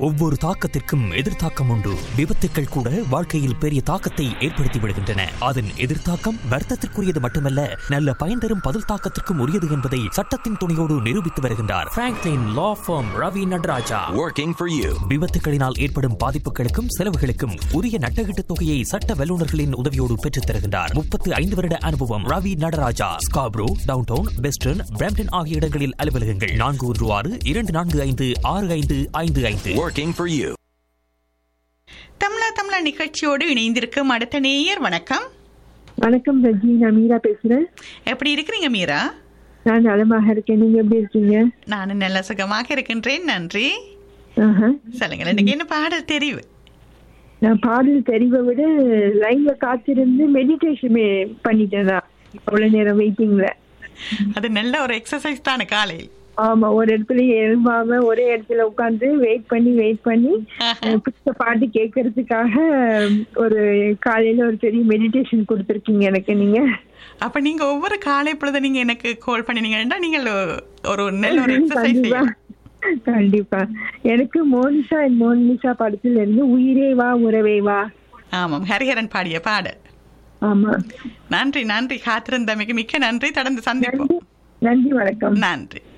ஒவ்வொரு தாக்கத்திற்கும் எதிர்த்தாக்கம் உண்டு விபத்துக்கள் கூட வாழ்க்கையில் பெரிய தாக்கத்தை ஏற்படுத்தி விடுகின்றன அதன் எதிர்த்தாக்கம் வர்த்தத்திற்குரியது மட்டுமல்ல நல்ல பயன் தரும் பதில் தாக்கத்திற்கும் உரியது என்பதை சட்டத்தின் துணையோடு நிரூபித்து வருகின்றார் Franklin law firm Ravi Nataraja Working for you. விபத்துகளினால் ஏற்படும் பாதிப்புகளுக்கும் செலவுகளுக்கும் உரிய நட்டகீட்டு தொகையை சட்ட வல்லுநர்களின் உதவியோடு பெற்றுத் தருகின்றார் முப்பத்து ஐந்து வருட அனுபவம் Ravi Nataraja Scarborough downtown western Brampton ஆகிய இடங்களில் அலுவலகங்கள் நான்கு ஒன்று ஆறு இரண்டு நான்கு ஐந்து ஆறு ஐந்து ஐந்து ஐந்து Working for you. தமிழா தமிழா நிகழ்ச்சியோடு இணைந்திருக்கும் அடுத்த நேயர் வணக்கம் வணக்கம் ரஜி நான் மீரா பேசுறேன் எப்படி இருக்கிறீங்க மீரா நான் நலமாக இருக்கேன் நீங்க எப்படி இருக்கீங்க நானும் நல்ல சுகமாக இருக்கின்றேன் நன்றி ஆஹா. சொல்லுங்கள் எனக்கு என்ன பாடல் தெரிவு நான் பாடல் தெரிவை விட லைன்ல காத்திருந்து மெடிடேஷன் பண்ணிட்டேன் நான் அவ்வளவு நேரம் வெயிட்டிங்ல அது நல்ல ஒரு எக்ஸசைஸ் தானே காலையில் ஆமா ஒரு இடத்துல எழும்பாம ஒரே இடத்துல உட்கார்ந்து வெயிட் பண்ணி வெயிட் பண்ணி அஹ், பிடிச்ச பாட்டு கேட்கறதுக்காக ஒரு காலையில ஒரு பெரிய மெடிடேஷன் கொடுத்துருக்கீங்க எனக்கு நீங்க அப்ப நீங்க ஒவ்வொரு காலை பொழுது நீங்க எனக்கு கால் பண்ணினீங்கன்னா நீங்கள் ஒரு நல்ல ஒரு எக்ஸசைஸ் கண்டிப்பா கண்டிப்பா எனக்கு மோனிஷா அண்ட் மோனிஷா படத்துல இருந்து உயிரே வா உறவே வா ஆமாம் ஹரிஹரன் பாடிய பாடல் ஆமா நன்றி நன்றி காத்திருந்தமைக்கு மிக்க நன்றி தொடர்ந்து சந்திப்போம் நன்றி நன்றி வணக்கம் நன்றி